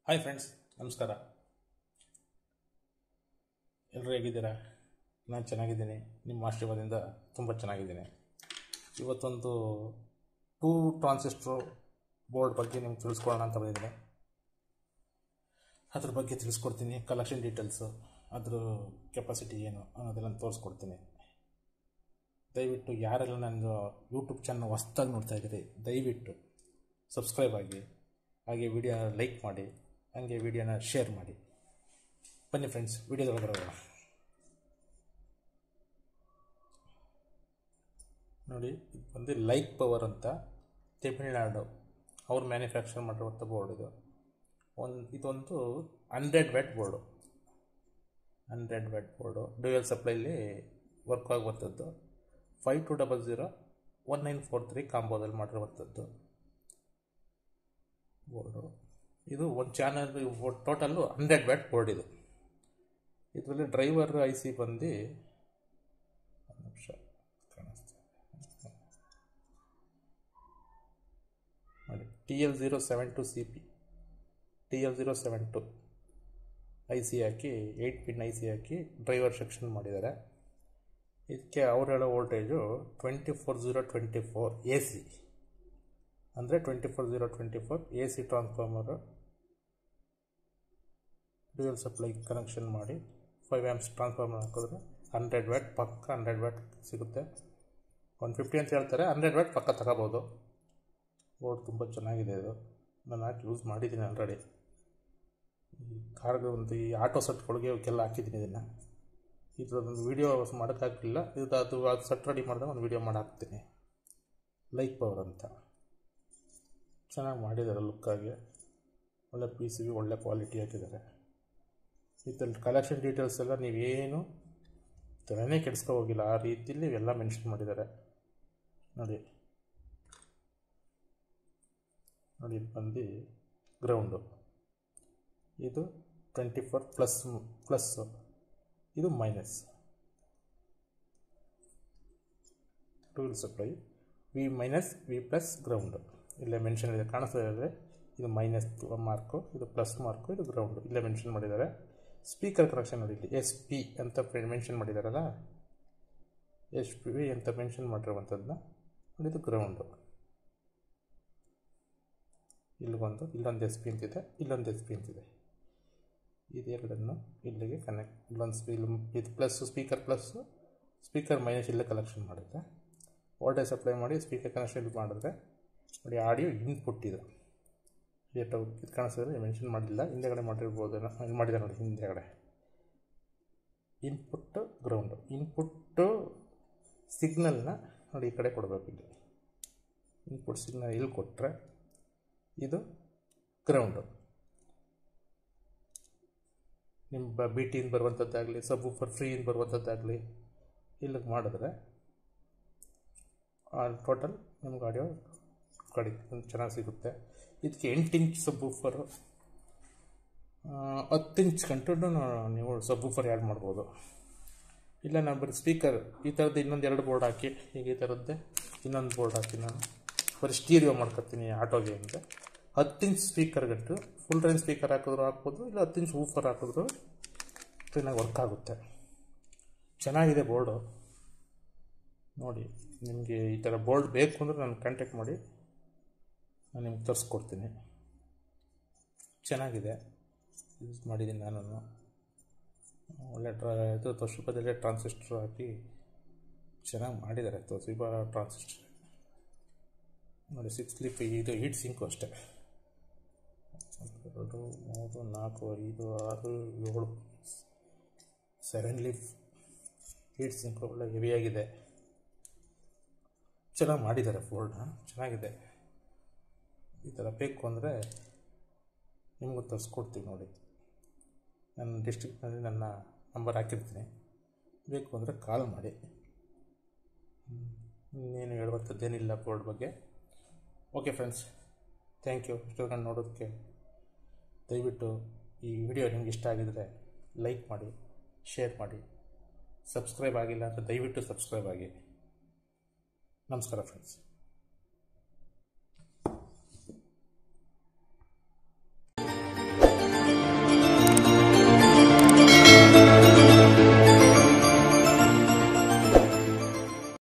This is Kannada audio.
ಹಾಯ್ ಫ್ರೆಂಡ್ಸ್ ನಮಸ್ಕಾರ ಎಲ್ಲರೂ ಹೇಗಿದ್ದೀರಾ ನಾನು ಚೆನ್ನಾಗಿದ್ದೀನಿ ನಿಮ್ಮ ಆಶೀರ್ವಾದದಿಂದ ತುಂಬ ಚೆನ್ನಾಗಿದ್ದೀನಿ ಇವತ್ತೊಂದು ಟೂ ಟ್ರಾನ್ಸಿಸ್ಟ್ರು ಬೋರ್ಡ್ ಬಗ್ಗೆ ನಿಮ್ಗೆ ತಿಳಿಸ್ಕೊಳ್ಳೋಣ ಅಂತ ಬಂದಿದ್ದೀನಿ ಅದ್ರ ಬಗ್ಗೆ ತಿಳಿಸ್ಕೊಡ್ತೀನಿ ಕಲೆಕ್ಷನ್ ಡೀಟೇಲ್ಸು ಅದ್ರ ಕೆಪಾಸಿಟಿ ಏನು ಅನ್ನೋದೆಲ್ಲ ತೋರಿಸ್ಕೊಡ್ತೀನಿ ದಯವಿಟ್ಟು ಯಾರೆಲ್ಲ ನನ್ನ ಯೂಟ್ಯೂಬ್ ಚಾನಲ್ ಹೊಸ್ದಾಗಿ ನೋಡ್ತಾ ಇದ್ದೀರಿ ದಯವಿಟ್ಟು ಸಬ್ಸ್ಕ್ರೈಬ್ ಆಗಿ ಹಾಗೆ ವಿಡಿಯೋ ಲೈಕ್ ಮಾಡಿ ಹಾಗೆ ವಿಡಿಯೋನ ಶೇರ್ ಮಾಡಿ ಬನ್ನಿ ಫ್ರೆಂಡ್ಸ್ ವಿಡಿಯೋದೊಳಗೆ ಹೋಗೋಣ ನೋಡಿ ಇದು ಬಂದು ಲೈಕ್ ಪವರ್ ಅಂತ ತಮಿಳ್ನಾಡು ಅವ್ರು ಮ್ಯಾನುಫ್ಯಾಕ್ಚರ್ ಮಾಡಿರುವಂಥ ಬೋರ್ಡ್ ಇದು ಒಂದು ಇದೊಂದು hundred watt board hundred watt board dual ಸಪ್ಲೈಲಿ ವರ್ಕ್ ಆಗುವಂಥದ್ದು five two double zero one nine four three ಕಾಂಬೋದಲ್ಲಿ ಮಾಡಿರುವಂಥದ್ದು ಬೋರ್ಡು ಇದು ಒಂದು channel total hundred watt board ಇದು ಇದರಲ್ಲಿ ಡ್ರೈವರ್ ಐ ಸಿ ಬಂದು ಒಂದು ನಿಮಿಷ ಕಾಣಿಸ್ತಾ ನೋಡಿ T L zero seven two C P T L zero seven two I C ಹಾಕಿ ಏಯ್ಟ್ ಪಿನ್ ಐ ಸಿ ಹಾಕಿ ಡ್ರೈವರ್ ಸೆಕ್ಷನ್ ಮಾಡಿದ್ದಾರೆ ಇದಕ್ಕೆ ಅವ್ರು ಹೇಳೋ voltage twenty four zero twenty four A C ಅಂದರೆ twenty four zero twenty four A C transformer dual supply connection ಮಾಡಿ ಫೈವ್ ಆ್ಯಮ್ಸ್ ಟ್ರಾನ್ಸ್ಫಾರ್ಮರ್ ಹಾಕಿದ್ರೆ ಹಂಡ್ರೆಡ್ ವ್ಯಾಟ್ ಪಕ್ಕ ಹಂಡ್ರೆಡ್ ವ್ಯಾಟ್ ಸಿಗುತ್ತೆ ಒನ್ ಫಿಫ್ಟಿ ಅಂತ ಹೇಳ್ತಾರೆ ಹಂಡ್ರೆಡ್ ವ್ಯಾಟ್ ಪಕ್ಕ ತಗೋಬೋದು ಬೋರ್ಡ್ ತುಂಬ ಚೆನ್ನಾಗಿದೆ ಇದು ನಾನು ಹಾಕಿ ಯೂಸ್ ಮಾಡಿದ್ದೀನಿ ಆಲ್ರೆಡಿ ಈ ಕಾರ್ಗೆ ಒಂದು ಈ ಆಟೋ ಸೆಟ್ಗಳಿಗೆ ಅವಕ್ಕೆಲ್ಲ ಹಾಕಿದ್ದೀನಿ ಇದನ್ನು ಇದ್ರದ್ದೊಂದು ವೀಡಿಯೋ ಮಾಡೋಕ್ಕಾಗಲಿಲ್ಲ ಇದು ಅದು ಅದು ಸೆಟ್ ರೆಡಿ ಮಾಡಿದಾಗ ಒಂದು ವೀಡಿಯೋ ಮಾಡಿ ಹಾಕ್ತೀನಿ ಲೈಕ್ ಪವರ್ ಅಂತ ಚೆನ್ನಾಗಿ ಮಾಡಿದ್ದಾರೆ ಲುಕ್ಕಾಗಿ ಒಳ್ಳೆ ಪಿ ಸಿ ಬಿ ಒಳ್ಳೆ ಕ್ವಾಲಿಟಿ ಹಾಕಿದ್ದಾರೆ ಇದ್ರಲ್ಲಿ ಕಲೆಕ್ಷನ್ ಡೀಟೇಲ್ಸ್ ಎಲ್ಲ ನೀವೇನು ತಲೆನೇ ಕೆಡಿಸ್ಕೊ ಹೋಗಿಲ್ಲ ಆ ರೀತಿಯಲ್ಲಿ ಇವೆಲ್ಲ ಮೆನ್ಷನ್ ಮಾಡಿದ್ದಾರೆ ನೋಡಿ ನೋಡಿ ಇದು ಬಂದು ಗ್ರೌಂಡು ಇದು ಟ್ವೆಂಟಿ ಫೋರ್ ಪ್ಲಸ್ ಪ್ಲಸ್ಸು ಇದು minus tool supply V minus V plus ground ಇಲ್ಲೇ ಮೆನ್ಷನ್ ಇದೆ ಕಾಣಿಸ್ತಾ ಇದೆ ಇದು ಮೈನಸ್ ಮಾರ್ಕು ಇದು ಪ್ಲಸ್ ಮಾರ್ಕು ಇದು ಗ್ರೌಂಡು ಇಲ್ಲೇ ಮೆನ್ಷನ್ ಮಾಡಿದ್ದಾರೆ ಸ್ಪೀಕರ್ ಕನೆಕ್ಷನ್ ನೋಡಿ ಇಲ್ಲಿ ಎಸ್ ಪಿ ಅಂತ ಮೆನ್ಷನ್ ಮಾಡಿದಾರಲ್ಲ ಎಸ್ ಪಿ ವಿ ಅಂತ ಮೆನ್ಷನ್ ಮಾಡಿರುವಂಥದ್ದನ್ನ ನೋಡಿ ಇದು ಗ್ರೌಂಡು ಇಲ್ಲಿಗೊಂದು ಇಲ್ಲೊಂದು ಎಸ್ ಪಿ ಅಂತಿದೆ ಇಲ್ಲೊಂದು ಎಸ್ ಪಿ ಅಂತಿದೆ ಇದೆರಡನ್ನು ಇಲ್ಲಿಗೆ ಕನೆಕ್ಟ್ ಇಲ್ಲೊಂದು ಸ್ಪೀ ಇದು plus speaker plus speaker minus ಇಲ್ಲೇ ಕಲೆಕ್ಷನ್ ಮಾಡಿದ್ರೆ ವೋಲ್ಟೇಜ್ ಸಪ್ಲೈ ಮಾಡಿ ಸ್ಪೀಕರ್ ಕನೆಕ್ಷನ್ ಇದು ಮಾಡಿದ್ರೆ ನೋಡಿ ಆಡಿಯೋ ಇನ್ಪುಟ್ ಇದು ಏಟು ಇದು ಕಾಣಿಸಿದ್ರೆ ಮೆನ್ಷನ್ ಮಾಡಿಲ್ಲ ಹಿಂದೆಗಡೆ ಮಾಡಿರ್ಬೋದು ಇಲ್ಲಿ ಮಾಡಿದ್ದಾರೆ ನೋಡಿ ಹಿಂದೆಗಡೆ ಇನ್ಪುಟ್ಟು ಗ್ರೌಂಡು ಇನ್ಪುಟ್ಟು ಸಿಗ್ನಲ್ನ ನೋಡಿ ಈ ಕಡೆ ಕೊಡಬೇಕು ಇಲ್ಲಿ ಇನ್ಪುಟ್ ಸಿಗ್ನಲ್ ಇಲ್ಲಿ ಕೊಟ್ಟರೆ ಇದು ಗ್ರೌಂಡು ನಿಮ್ಮ ಬಿ ಟಿಯಿಂದ ಬರುವಂಥದ್ದಾಗಲಿ ಸಬ್ ಫರ್ ಫ್ರೀಯಿಂದ ಬರುವಂಥದ್ದಾಗಲಿ ಇಲ್ಲಿಗೆ ಮಾಡಿದ್ರೆ ಟೋಟಲ್ ನಿಮ್ಗೆ ಆಡಿಯೋ ಕಡಿ ಚೆನ್ನಾಗಿ ಸಿಗುತ್ತೆ ಇದಕ್ಕೆ ಎಂಟು ಇಂಚ್ ಸಬ್ ಊಫರು ಹತ್ತು ಇಂಚ್ ಕಂಟು ನೀವು ಸಬ್ ಊಫರ್ ಆ್ಯಡ್ ಮಾಡ್ಬೋದು ಇಲ್ಲ ನಾನು ಬರೀ ಸ್ಪೀಕರ್ ಈ ಥರದ್ದು ಇನ್ನೊಂದು ಎರಡು ಬೋರ್ಡ್ ಹಾಕಿ ಈಗ ಈ ಥರದ್ದೇ ಇನ್ನೊಂದು ಬೋರ್ಡ್ ಹಾಕಿ ನಾನು ಬರೀ ಸ್ಟೀರಿಯೋ ಮಾಡ್ಕೊತೀನಿ ಆಟೋಗೆ ಅಂತ ಹತ್ತು ಇಂಚ್ ಸ್ಪೀಕರ್ ಗಂಟು ಫುಲ್ ರೇಂಜ್ ಸ್ಪೀಕರ್ ಹಾಕಿದ್ರು ಹಾಕ್ಬೋದು ಇಲ್ಲ ಹತ್ತು ಇಂಚ್ ಊಫರ್ ಹಾಕಿದ್ರು ಕ್ಲೀನಾಗಿ ವರ್ಕ್ ಆಗುತ್ತೆ ಚೆನ್ನಾಗಿದೆ ಬೋರ್ಡು ನೋಡಿ ನಿಮಗೆ ಈ ಥರ ಬೋರ್ಡ್ ಬೇಕು ಅಂದರೆ ನಾನು ಕಾಂಟ್ಯಾಕ್ಟ್ ಮಾಡಿ ನಾನು ನಿಮ್ಗೆ ತರಿಸ್ಕೊಡ್ತೀನಿ ಚೆನ್ನಾಗಿದೆ ಯೂಸ್ ಮಾಡಿದ್ದೀನಿ ನಾನು ಒಳ್ಳೆ ಟ್ರಾ ಇದು ತೊಶುಪದಲ್ಲೇ ಟ್ರಾನ್ಸಿಸ್ಟರ್ ಹಾಕಿ ಚೆನ್ನಾಗಿ ಮಾಡಿದ್ದಾರೆ ತೊಸಿಬಾ ಟ್ರಾನ್ಸಿಸ್ಟರ್ ನೋಡಿ ಸಿಕ್ಸ್ ಸ್ಲಿಪ್ ಇದು ಹೀಟ್ ಸಿಂಕು ಅಷ್ಟೇ ಎರಡು ಮೂರು ನಾಲ್ಕು ಐದು ಆರು ಏಳು ಸೆವೆನ್ ಲೀಫ್ ಹೀಟ್ ಸಿಂಕು ಒಳ್ಳೆ ಹೆವಿಯಾಗಿದೆ ಚೆನ್ನಾಗಿ ಮಾಡಿದ್ದಾರೆ ಫೋಲ್ಡ್ನ ಚೆನ್ನಾಗಿದೆ ಈ ಥರ ಬೇಕು ಅಂದರೆ ನಿಮಗೂ ತರಿಸ್ಕೊಡ್ತೀವಿ ನೋಡಿ ನನ್ನ ಡಿಸ್ಟ್ರಿಕ್ಟ್ನಲ್ಲಿ ನನ್ನ ನಂಬರ್ ಹಾಕಿರ್ತೀನಿ ಬೇಕು ಅಂದರೆ ಕಾಲ್ ಮಾಡಿ ಇನ್ನೇನು ಹೇಳುವಂಥದ್ದೇನಿಲ್ಲ ಬೋರ್ಡ್ ಬಗ್ಗೆ ಓಕೆ ಫ್ರೆಂಡ್ಸ್ ಥ್ಯಾಂಕ್ ಯು ಇಷ್ಟೊಂದು ನೋಡೋದಕ್ಕೆ ದಯವಿಟ್ಟು ಈ ವಿಡಿಯೋ ನಿಮ್ಗೆ ಇಷ್ಟ ಆಗಿದರೆ ಲೈಕ್ ಮಾಡಿ ಶೇರ್ ಮಾಡಿ ಸಬ್ಸ್ಕ್ರೈಬ್ ಆಗಿಲ್ಲ ಅಂದರೆ ದಯವಿಟ್ಟು ಸಬ್ಸ್ಕ್ರೈಬ್ ಆಗಿ ನಮಸ್ಕಾರ ಫ್ರೆಂಡ್ಸ್